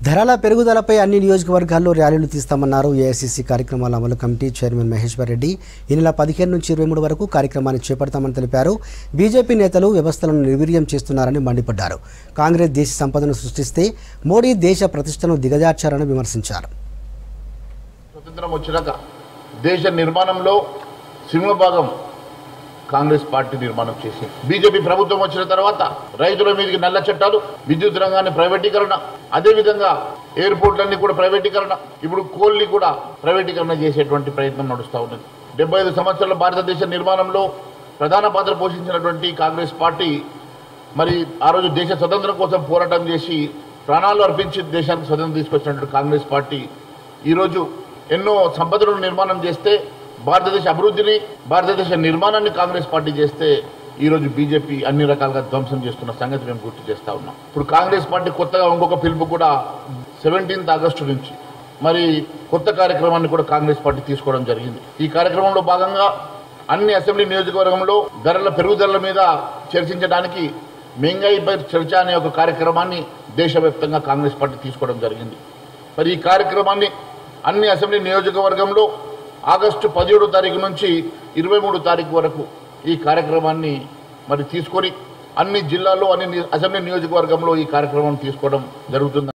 ధరల పెరుగుదలపై అన్ని నియోజకవర్గాల్లో ర్యాలీలు తీస్తామన్నారు ఏఐసీసీ కార్యక్రమాల అమలు కమిటీ చైర్మన్ మహేశ్వర్ రెడ్డి ఈ నెల పదిహేను నుంచి ఇరవై మూడు వరకు కార్యక్రమాన్ని చేపడతామని తెలిపారు బీజేపీ నేతలు వ్యవస్థలను నిర్వీర్యం చేస్తున్నారని మండిపడ్డారు కాంగ్రెస్ దేశ సంపదను సృష్టిస్తే మోడీ దేశ ప్రతిష్టను దిగజార్చారని విమర్శించారు స్వతంత్రం వచ్చినాక దేశ నిర్మాణంలో సింహభాగం కాంగ్రెస్ పార్టీ నిర్మాణం చేసింది బీజేపీ ప్రభుత్వం వచ్చిన తర్వాత రైతుల మీదకి నల్ల చట్టాలు విద్యుత్ రంగాన్ని ప్రైవేటీకరణ అదేవిధంగా ఎయిర్పోర్ట్లన్నీ కూడా ప్రైవేటీకరణ ఇప్పుడు కోల్ని కూడా ప్రైవేటీకరణ చేసేటువంటి ప్రయత్నం నడుస్తూ ఉన్నది డెబ్బై ఐదు సంవత్సరాల భారతదేశ నిర్మాణంలో ప్రధాన పాత్ర పోషించినటువంటి కాంగ్రెస్ పార్టీ మరి ఆ రోజు దేశ స్వతంత్రం కోసం పోరాటం చేసి ప్రాణాలు అర్పించి దేశానికి స్వతంత్రం తీసుకొచ్చినటువంటి కాంగ్రెస్ పార్టీ ఈరోజు ఎన్నో సంపదలను నిర్మాణం చేస్తే భారతదేశ అభివృద్ధిని భారతదేశ నిర్మాణాన్ని కాంగ్రెస్ పార్టీ చేస్తే ఈరోజు బీజేపీ అన్ని రకాలుగా ధ్వంసం చేస్తున్న సంగతి మేము గుర్తు చేస్తా ఉన్నాం ఇప్పుడు కాంగ్రెస్ పార్టీ కొత్తగా ఇంకొక పిలుపు కూడా సెవెంటీన్త్ ఆగస్టు నుంచి మరి కొత్త కార్యక్రమాన్ని కూడా కాంగ్రెస్ పార్టీ తీసుకోవడం జరిగింది ఈ కార్యక్రమంలో భాగంగా అన్ని అసెంబ్లీ నియోజకవర్గంలో ధరల పెరుగుదల మీద చర్చించడానికి మెంగాయిపై చర్చ అనే ఒక కార్యక్రమాన్ని దేశవ్యాప్తంగా కాంగ్రెస్ పార్టీ తీసుకోవడం జరిగింది మరి ఈ కార్యక్రమాన్ని అన్ని అసెంబ్లీ నియోజకవర్గంలో ఆగస్టు పదిహేడో తారీఖు నుంచి ఇరవై మూడు తారీఖు వరకు ఈ కార్యక్రమాన్ని మరి తీసుకొని అన్ని జిల్లాల్లో అన్ని ని- అసెంబ్లీ నియోజకవర్గంలో ఈ కార్యక్రమం తీసుకోవడం జరుగుతుంది